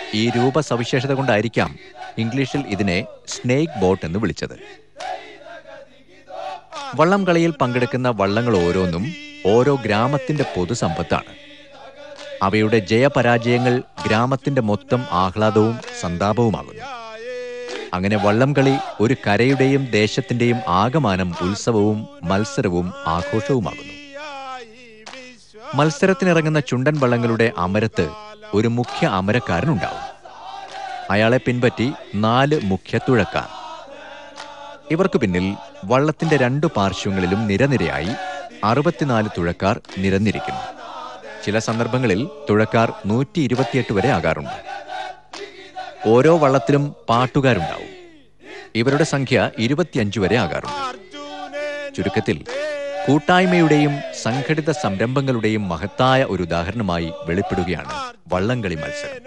ഈ രൂപസവിശേഷത കൊണ്ടായിരിക്കാം ഇംഗ്ലീഷിൽ ഇതിനെ സ്നേക്ക് ബോട്ട് എന്ന് വിളിച്ചത് വള്ളം കളിയിൽ പങ്കെടുക്കുന്ന വള്ളങ്ങൾ ഓരോന്നും ഓരോ ഗ്രാമത്തിന്റെ പൊതുസമ്പത്താണ് അവയുടെ ജയപരാജയങ്ങൾ ഗ്രാമത്തിന്റെ മൊത്തം ആഹ്ലാദവും സന്താപവുമാകുന്നു അങ്ങനെ വള്ളം കളി ഒരു കരയുടെയും ദേശത്തിന്റെയും ആകമാനം ഉത്സവവും മത്സരവും ആഘോഷവുമാകുന്നു മത്സരത്തിനിറങ്ങുന്ന ചുണ്ടൻ വള്ളങ്ങളുടെ അമരത്ത് ഒരു മുഖ്യ അമരക്കാരനുണ്ടാവും അയാളെ പിൻപറ്റി നാല് മുഖ്യ തുഴക്കാർ ഇവർക്ക് പിന്നിൽ വള്ളത്തിന്റെ രണ്ടു പാർശ്വങ്ങളിലും നിരനിരയായി അറുപത്തിനാല് തുഴക്കാർ നിരന്നിരിക്കുന്നു ചില സന്ദർഭങ്ങളിൽ തുഴക്കാർ നൂറ്റി ഇരുപത്തിയെട്ട് വരെ ആകാറുണ്ട് ഓരോ വള്ളത്തിലും പാട്ടുകാരുണ്ടാവും ഇവരുടെ സംഖ്യ ഇരുപത്തിയഞ്ച് വരെ ആകാറുണ്ട് ചുരുക്കത്തിൽ കൂട്ടായ്മയുടെയും സംഘടിത സംരംഭങ്ങളുടെയും മഹത്തായ ഒരു ഉദാഹരണമായി വെളിപ്പെടുകയാണ് വള്ളംകളി മത്സരം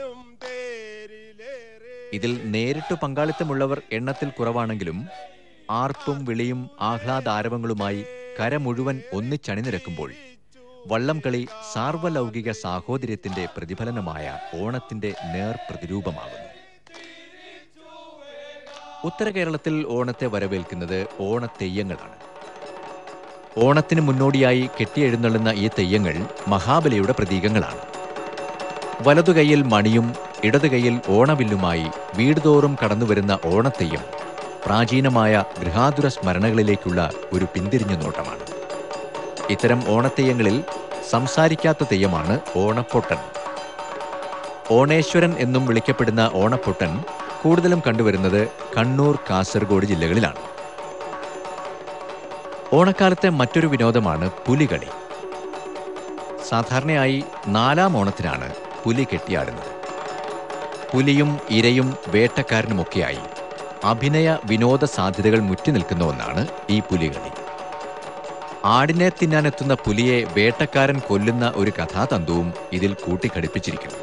ഇതിൽ നേരിട്ട് പങ്കാളിത്തമുള്ളവർ എണ്ണത്തിൽ കുറവാണെങ്കിലും ആർപ്പും വിളിയും ആഹ്ലാദാരവങ്ങളുമായി കര മുഴുവൻ ഒന്നിച്ചണിനിരക്കുമ്പോൾ വള്ളം കളി സാർവലൗകിക സാഹോദര്യത്തിന്റെ പ്രതിഫലനമായ ഓണത്തിന്റെ നേർ പ്രതിരൂപമാകുന്നു ഉത്തര കേരളത്തിൽ ഓണത്തെ വരവേൽക്കുന്നത് ഓണത്തെയ്യങ്ങളാണ് ഓണത്തിന് മുന്നോടിയായി കെട്ടിയെഴുന്നള്ളുന്ന ഈ തെയ്യങ്ങൾ മഹാബലിയുടെ പ്രതീകങ്ങളാണ് വലതുകൈയിൽ മണിയും ഇടതുകൈയിൽ ഓണവില്ലുമായി വീടുതോറും കടന്നുവരുന്ന ഓണത്തെയ്യം പ്രാചീനമായ ഗൃഹാതുര സ്മരണകളിലേക്കുള്ള ഒരു പിന്തിരിഞ്ഞു നോട്ടമാണ് ഇത്തരം ഓണത്തെയ്യങ്ങളിൽ സംസാരിക്കാത്ത തെയ്യമാണ് ഓണപ്പൊട്ടൻ ഓണേശ്വരൻ എന്നും വിളിക്കപ്പെടുന്ന ഓണപ്പൊട്ടൻ കൂടുതലും കണ്ടുവരുന്നത് കണ്ണൂർ കാസർഗോഡ് ജില്ലകളിലാണ് ഓണക്കാലത്തെ മറ്റൊരു വിനോദമാണ് പുലികളി സാധാരണയായി നാലാം ഓണത്തിനാണ് പുലി കെട്ടിയാടുന്നത് പുലിയും ഇരയും വേട്ടക്കാരനുമൊക്കെയായി അഭിനയ വിനോദ സാധ്യതകൾ മുറ്റിനിൽക്കുന്ന ഒന്നാണ് ഈ പുലികളി ആടിനെ തിന്നാനെത്തുന്ന പുലിയെ വേട്ടക്കാരൻ കൊല്ലുന്ന ഒരു കഥാതന്തുവും ഇതിൽ കൂട്ടിഘടിപ്പിച്ചിരിക്കുന്നു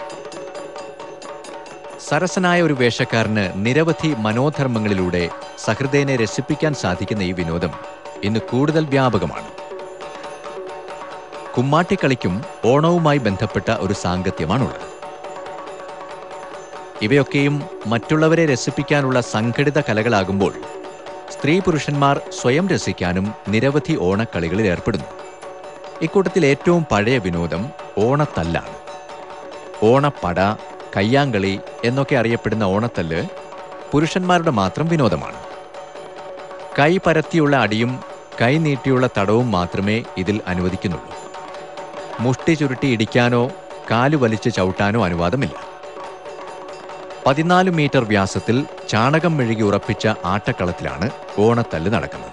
സരസനായ ഒരു വേഷക്കാരന് നിരവധി മനോധർമ്മങ്ങളിലൂടെ സഹൃദയനെ രസിപ്പിക്കാൻ സാധിക്കുന്ന ഈ വിനോദം ഇന്ന് കൂടുതൽ വ്യാപകമാണ് കുമ്മാട്ടിക്കളിക്കും ഓണവുമായി ബന്ധപ്പെട്ട ഒരു സാങ്കത്യമാണുള്ളത് ഇവയൊക്കെയും മറ്റുള്ളവരെ രസിപ്പിക്കാനുള്ള സംഘടിത കലകളാകുമ്പോൾ സ്ത്രീ പുരുഷന്മാർ സ്വയം രസിക്കാനും നിരവധി ഓണക്കളികളിൽ ഏർപ്പെടുന്നു ഇക്കൂട്ടത്തിൽ ഏറ്റവും പഴയ വിനോദം ഓണത്തല്ലാണ് ഓണപ്പട കയ്യാങ്കളി എന്നൊക്കെ അറിയപ്പെടുന്ന ഓണത്തല്ല് പുരുഷന്മാരുടെ മാത്രം വിനോദമാണ് കൈ പരത്തിയുള്ള അടിയും കൈ നീട്ടിയുള്ള തടവും മാത്രമേ ഇതിൽ അനുവദിക്കുന്നുള്ളൂ മുഷ്ടി ചുരുട്ടി ഇടിക്കാനോ കാലു വലിച്ച് ചവിട്ടാനോ അനുവാദമില്ല പതിനാല് മീറ്റർ വ്യാസത്തിൽ ചാണകം മെഴുകി ഉറപ്പിച്ച ആട്ടക്കളത്തിലാണ് ഓണത്തല്ല് നടക്കുന്നത്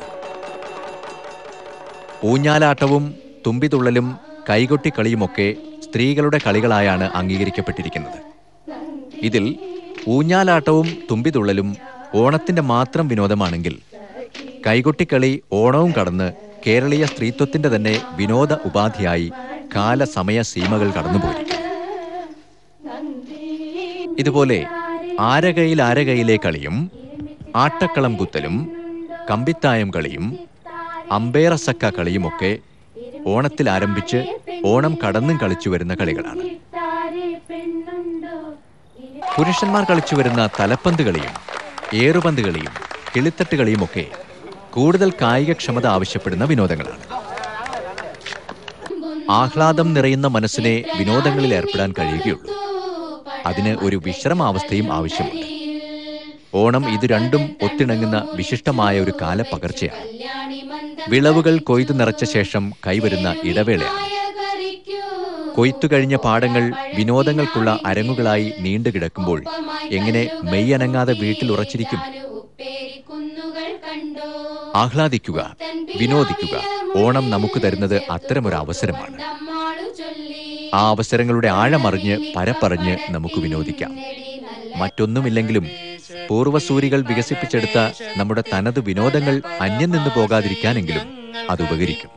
ഊഞ്ഞാലാട്ടവും തുമ്പിതുള്ളലും കൈകൊട്ടിക്കളിയുമൊക്കെ സ്ത്രീകളുടെ കളികളായാണ് അംഗീകരിക്കപ്പെട്ടിരിക്കുന്നത് ഇതിൽ ഊഞ്ഞാലാട്ടവും തുമ്പിതുള്ളലും ഓണത്തിന്റെ മാത്രം വിനോദമാണെങ്കിൽ കൈകൊട്ടിക്കളി ഓണവും കടന്ന് കേരളീയ സ്ത്രീത്വത്തിന്റെ തന്നെ വിനോദ ഉപാധിയായി കാലസമയ സീമകൾ കടന്നുപോയിരിക്കുന്നു ഇതുപോലെ ആരകയിൽ ആരകയിലെ കളിയും ആട്ടക്കളം കുത്തലും കമ്പിത്തായം കളിയും അമ്പേറസക്ക കളിയുമൊക്കെ ഓണത്തിൽ ആരംഭിച്ച് ഓണം കടന്നും കളിച്ചു വരുന്ന കളികളാണ് പുരുഷന്മാർ കളിച്ചു വരുന്ന തലപ്പന്ത് കളിയും ഏറുപന്ത് കളിയും കിളിത്തട്ട് കളിയുമൊക്കെ കൂടുതൽ കായികക്ഷമത ആവശ്യപ്പെടുന്ന വിനോദങ്ങളാണ് ആഹ്ലാദം നിറയുന്ന മനസ്സിനെ വിനോദങ്ങളിൽ ഏർപ്പെടാൻ കഴിയുകയുള്ളൂ അതിന് ഒരു വിശ്രമാവസ്ഥയും ആവശ്യമുണ്ട് ഓണം ഇത് രണ്ടും ഒത്തിണങ്ങുന്ന വിശിഷ്ടമായ ഒരു കാലപ്പകർച്ചയാണ് വിളവുകൾ കൊയ്തു നിറച്ച ശേഷം കൈവരുന്ന ഇടവേളയാണ് കൊയ്ത്തു കഴിഞ്ഞ പാടങ്ങൾ വിനോദങ്ങൾക്കുള്ള അരങ്ങുകളായി നീണ്ടുകിടക്കുമ്പോൾ എങ്ങനെ മെയ്യനങ്ങാതെ വീട്ടിൽ ഉറച്ചിരിക്കും ആഹ്ലാദിക്കുക വിനോദിക്കുക ഓണം നമുക്ക് തരുന്നത് അത്തരമൊരു അവസരമാണ് ആ അവസരങ്ങളുടെ ആഴമറിഞ്ഞ് പരപ്പറിഞ്ഞ് നമുക്ക് വിനോദിക്കാം മറ്റൊന്നുമില്ലെങ്കിലും പൂർവസൂരികൾ വികസിപ്പിച്ചെടുത്ത നമ്മുടെ തനത് വിനോദങ്ങൾ അന്യം നിന്ന് പോകാതിരിക്കാനെങ്കിലും അത് ഉപകരിക്കും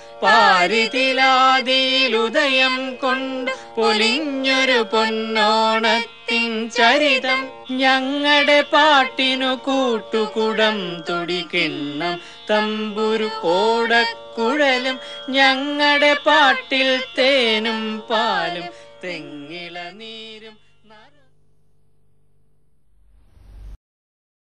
പാരിതിലാദിയിലുദയം കൊണ്ട് പൊലിഞ്ഞൊരു പൊന്നോണത്തിൻ ചരിതം ഞങ്ങളുടെ പാട്ടിനു കൂട്ടുകുടം തുടിക്കിണ്ണം തമ്പുരു ഓടക്കുഴലും ഞങ്ങളുടെ പാട്ടിൽ തേനും പാലും തെങ്ങിള നീരും